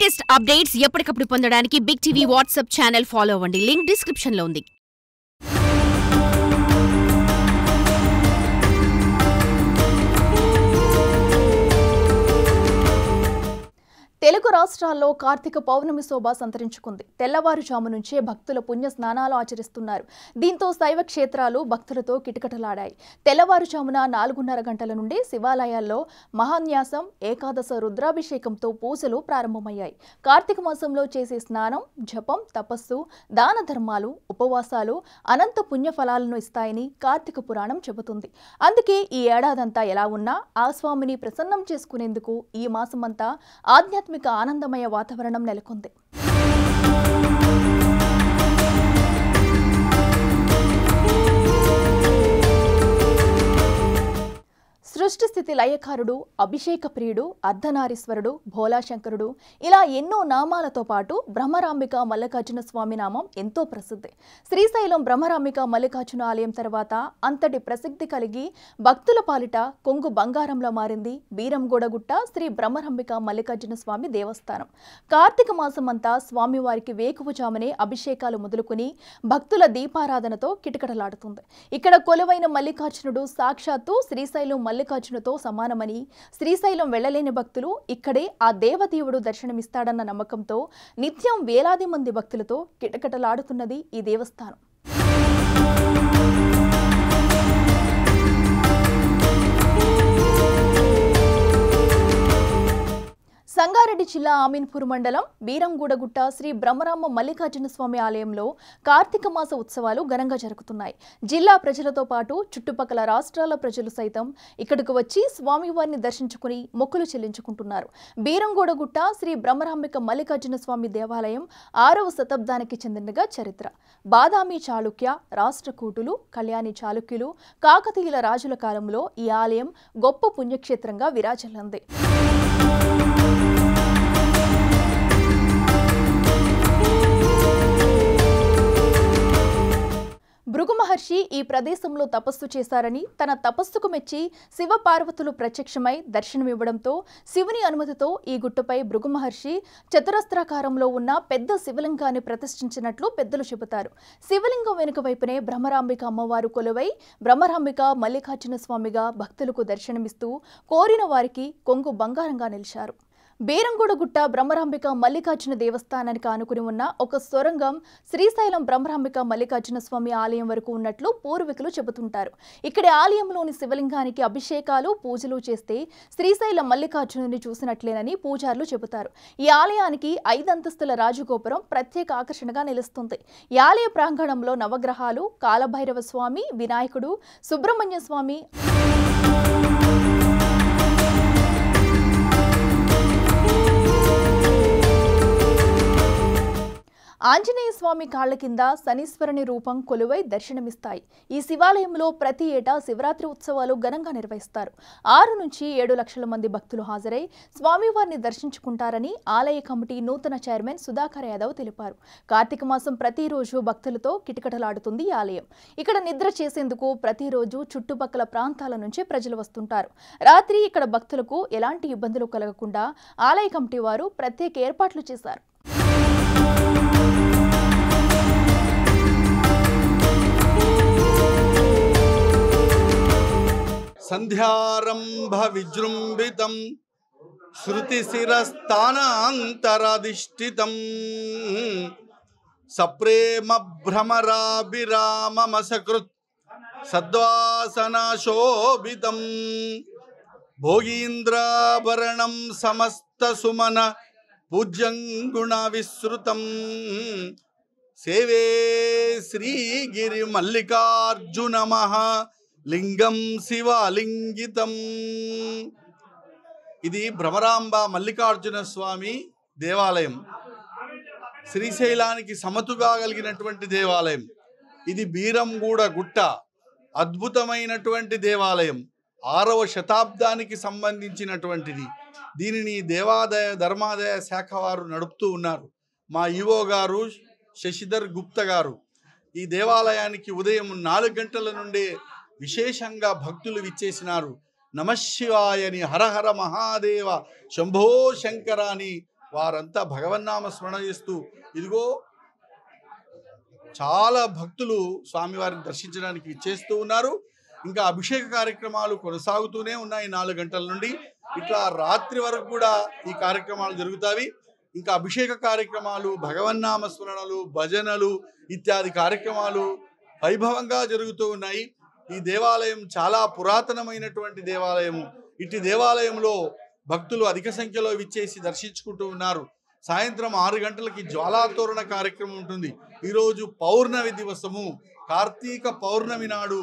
latest updates ఎప్పటికప్పుడు పొందడానికి big TV WhatsApp channel follow అవ్వండి లింక్ డిస్క్రిప్షన్ లో ఉంది తెలుగు రాష్ట్రాల్లో కార్తీక పౌర్ణమి శోభ సంతరించుకుంది తెల్లవారుజాము నుంచే భక్తుల పుణ్య స్నానాలు ఆచరిస్తున్నారు దీంతో శైవ క్షేత్రాలు భక్తులతో కిటకిటలాడాయి తెల్లవారుజామున నాలుగున్నర గంటల నుండి శివాలయాల్లో మహాన్యాసం ఏకాదశ రుద్రాభిషేకంతో పూజలు ప్రారంభమయ్యాయి కార్తీక మాసంలో చేసే స్నానం జపం తపస్సు దాన ధర్మాలు ఉపవాసాలు అనంత పుణ్య ఫలాలను ఇస్తాయని కార్తీక పురాణం చెబుతుంది అందుకే ఈ ఏడాదంతా ఎలా ఉన్నా ఆ స్వామిని ప్రసన్నం చేసుకునేందుకు ఈ మాసమంతా ఆధ్యాత్మిక ఆనందమయ వాతావరణం నెలకొంది సృష్టి స్థితి లయకారుడు అభిషేక ప్రియుడు అర్ధనారీశ్వరుడు భోలాశంకరుడు ఇలా ఎన్నో నామాలతో పాటు బ్రహ్మరాంబిక మల్లికార్జున స్వామి నామం ఎంతో ప్రసిద్ధి శ్రీశైలం బ్రహ్మరాంబిక మల్లికార్జున ఆలయం తర్వాత అంతటి ప్రసిద్ధి కలిగి భక్తుల పాలిట కొంగు బంగారంలో మారింది బీరంగూడగుట్ట శ్రీ బ్రహ్మరాంబిక మల్లికార్జున స్వామి దేవస్థానం కార్తీక మాసమంతా స్వామివారికి వేకువజామునే అభిషేకాలు మొదలుకొని భక్తుల దీపారాధనతో కిటకిటలాడుతుంది ఇక్కడ కొలువైన మల్లికార్జునుడు సాక్షాత్తు శ్రీశైలం మల్లికార్జునతో సమానమని శ్రీశైలం వెళ్లలేని భక్తులు ఇక్కడే ఆ దేవదేవుడు దర్శనమిస్తాడన్న నమ్మకంతో నిత్యం వేలాది మంది భక్తులతో కిటకిటలాడుతున్నది ఈ దేవస్థానం సంగారెడ్డి జిల్లా ఆమీన్పూర్ మండలం బీరంగూడగుట్ట శ్రీ బ్రహ్మరామ మల్లికార్జున స్వామి ఆలయంలో కార్తీక మాస ఉత్సవాలు ఘనంగా జరుగుతున్నాయి జిల్లా ప్రజలతో పాటు చుట్టుపక్కల రాష్ట్రాల ప్రజలు సైతం ఇక్కడకు వచ్చి స్వామివారిని దర్శించుకుని మొక్కులు చెల్లించుకుంటున్నారు బీరంగూడగుట్ట శ్రీ బ్రహ్మరాంబిక మల్లికార్జున స్వామి దేవాలయం ఆరవ శతాబ్దానికి చెందినగా చరిత్ర బాదామి చాళుక్య రాష్ట్రకూటులు కళ్యాణి చాళుక్యులు కాకతీయుల రాజుల కాలంలో ఈ ఆలయం గొప్ప పుణ్యక్షేత్రంగా విరాజిల్లింది భృగు మహర్షి ఈ ప్రదేశంలో తపస్సు చేశారని తన తపస్సుకు మెచ్చి శివ పార్వతులు ప్రత్యక్షమై దర్శనమివ్వడంతో శివుని అనుమతితో ఈ గుట్టపై భృగు మహర్షి చతురస్రాకారంలో ఉన్న పెద్ద శివలింగాన్ని ప్రతిష్ఠించినట్లు పెద్దలు చెబుతారు శివలింగం వెనుక వైపునే బ్రహ్మరాంబిక అమ్మవారు కొలువై బ్రహ్మరాంబిక మల్లికార్జున స్వామిగా భక్తులకు దర్శనమిస్తూ కోరిన వారికి కొంగు బంగారంగా నిలిచారు బేరంగూడగుట్ట బ్రహ్మరాంబిక మల్లికార్జున దేవస్థానానికి ఆనుకుని ఉన్న ఒక సొరంగం శ్రీశైలం బ్రహ్మరాంబిక మల్లికార్జున స్వామి ఆలయం వరకు ఉన్నట్లు పూర్వీకులు చెబుతుంటారు ఇక్కడి ఆలయంలోని శివలింగానికి అభిషేకాలు పూజలు చేస్తే శ్రీశైలం మల్లికార్జునుని చూసినట్లేనని పూజారులు చెబుతారు ఈ ఆలయానికి ఐదంతస్తుల రాజగోపురం ప్రత్యేక ఆకర్షణగా నిలుస్తుంది ఈ ఆలయ ప్రాంగణంలో నవగ్రహాలు కాలభైరవ స్వామి వినాయకుడు సుబ్రహ్మణ్య స్వామి ఆంజనేయ స్వామి కాళ్ల కింద శనీశ్వరుని రూపం కొలువై దర్శనమిస్తాయి ఈ శివాలయంలో ప్రతి ఏటా శివరాత్రి ఉత్సవాలు ఘనంగా నిర్వహిస్తారు ఆరు నుంచి ఏడు లక్షల మంది భక్తులు హాజరై స్వామివారిని దర్శించుకుంటారని ఆలయ కమిటీ నూతన చైర్మన్ సుధాకర్ యాదవ్ తెలిపారు కార్తీక మాసం ప్రతిరోజు భక్తులతో కిటకిటలాడుతుంది ఈ ఆలయం ఇక్కడ నిద్ర చేసేందుకు ప్రతిరోజు చుట్టుపక్కల ప్రాంతాల నుంచి ప్రజలు వస్తుంటారు రాత్రి ఇక్కడ భక్తులకు ఎలాంటి ఇబ్బందులు కలగకుండా ఆలయ కమిటీ వారు ప్రత్యేక ఏర్పాట్లు చేశారు సంధ్యారంభ విజృంభితం శృతిశిరస్థానాంతరాధిష్ఠితం సప్రేమ భ్రమరాభిరామమసకృత్ సద్వాసనాశోభితం భోగీంద్రాభరణం సమస్త సుమన పూజ్యం గుణ విశ్రుతం సేవే శ్రీగిరి మల్లికార్జున మహా లింగం శివలింగితం ఇది భ్రమరాంబ మల్లికార్జున స్వామి దేవాలయం శ్రీశైలానికి సమతుగా కలిగినటువంటి దేవాలయం ఇది బీరంగూడ గుట్ట అద్భుతమైనటువంటి దేవాలయం ఆరవ శతాబ్దానికి సంబంధించినటువంటిది దీనిని దేవాదాయ ధర్మాదాయ శాఖ వారు నడుపుతూ ఉన్నారు మా ఈవో గారు శశిధర్ గుప్త గారు ఈ దేవాలయానికి ఉదయం నాలుగు గంటల నుండే విశేషంగా భక్తులు విచ్చేసినారు నమశివాయని హరహర మహాదేవ శంభో శంకర అని వారంతా భగవన్నామ స్మరణ చేస్తూ ఇదిగో చాలా భక్తులు స్వామివారిని దర్శించడానికి ఇచ్చేస్తూ ఉన్నారు ఇంకా అభిషేక కార్యక్రమాలు కొనసాగుతూనే ఉన్నాయి నాలుగు గంటల నుండి ఇట్లా రాత్రి వరకు కూడా ఈ కార్యక్రమాలు జరుగుతాయి ఇంకా అభిషేక కార్యక్రమాలు భగవన్నామ స్మరణలు భజనలు ఇత్యాది కార్యక్రమాలు వైభవంగా జరుగుతూ ఉన్నాయి ఈ దేవాలయం చాలా పురాతనమైనటువంటి దేవాలయము ఇటు దేవాలయంలో భక్తులు అధిక సంఖ్యలో విచ్చేసి దర్శించుకుంటూ ఉన్నారు సాయంత్రం ఆరు గంటలకి జ్వాలాతోరణ కార్యక్రమం ఉంటుంది ఈరోజు పౌర్ణమి దివసము కార్తీక పౌర్ణమి నాడు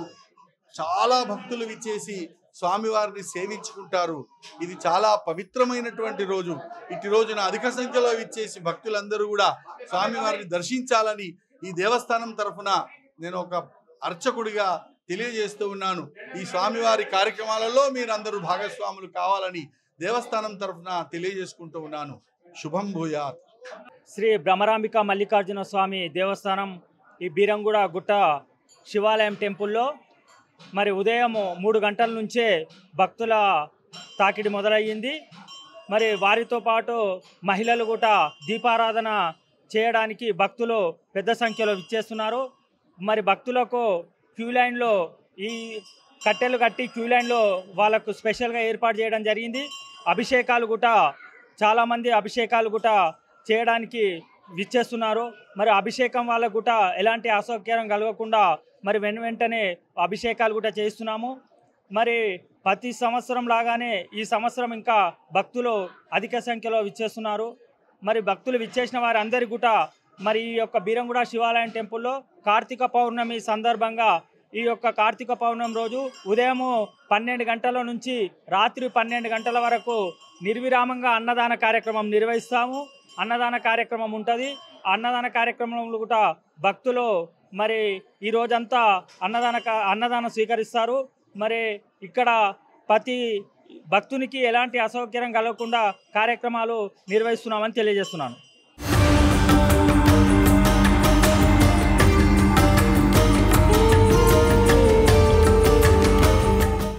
చాలా భక్తులు విచ్చేసి స్వామివారిని సేవించుకుంటారు ఇది చాలా పవిత్రమైనటువంటి రోజు ఇటు రోజున అధిక సంఖ్యలో విచ్చేసి భక్తులందరూ కూడా స్వామివారిని దర్శించాలని ఈ దేవస్థానం తరఫున నేను ఒక అర్చకుడిగా తెలియజేస్తూ ఉన్నాను ఈ స్వామివారి కార్యక్రమాలలో మీరందరూ భాగస్వాములు కావాలని దేవస్థానం తరఫున తెలియజేసుకుంటూ ఉన్నాను శుభం భూయాత్ శ్రీ భ్రమరాంబిక మల్లికార్జున స్వామి దేవస్థానం ఈ బీరంగూడ గుట్ట శివాలయం టెంపుల్లో మరి ఉదయం మూడు గంటల నుంచే భక్తుల తాకిడి మొదలయ్యింది మరి వారితో పాటు మహిళలు కూడా దీపారాధన చేయడానికి భక్తులు పెద్ద సంఖ్యలో విచ్చేస్తున్నారు మరి భక్తులకు క్యూ లైన్లో ఈ కట్టెలు కట్టి క్యూ లైన్లో వాళ్ళకు స్పెషల్గా ఏర్పాటు చేయడం జరిగింది అభిషేకాలు కూడా చాలామంది అభిషేకాలు కూడా చేయడానికి విచ్చేస్తున్నారు మరి అభిషేకం వాళ్ళకు కూడా ఎలాంటి అసౌకర్యం కలగకుండా మరి వెను వెంటనే అభిషేకాలు కూడా చేస్తున్నాము మరి ప్రతి సంవత్సరం లాగానే ఈ సంవత్సరం ఇంకా భక్తులు అధిక సంఖ్యలో విచ్చేస్తున్నారు మరి భక్తులు విచ్చేసిన వారి అందరి కూడా మరి ఈ యొక్క బీరంగూడ శివాలయం టెంపుల్లో కార్తీక పౌర్ణమి సందర్భంగా ఈ యొక్క కార్తీక పౌర్ణమి రోజు ఉదయం పన్నెండు గంటల నుంచి రాత్రి పన్నెండు గంటల వరకు నిర్విరామంగా అన్నదాన కార్యక్రమం నిర్వహిస్తాము అన్నదాన కార్యక్రమం ఉంటుంది ఆ అన్నదాన కార్యక్రమంలో కూడా భక్తులు మరి ఈ రోజంతా అన్నదాన కా- అన్నదానం స్వీకరిస్తారు మరి ఇక్కడ ప్రతి భక్తునికి ఎలాంటి అసౌకర్యం కలగకుండా కార్యక్రమాలు నిర్వహిస్తున్నామని తెలియజేస్తున్నాను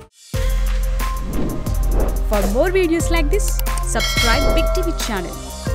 For more videos like this, subscribe Big TV channel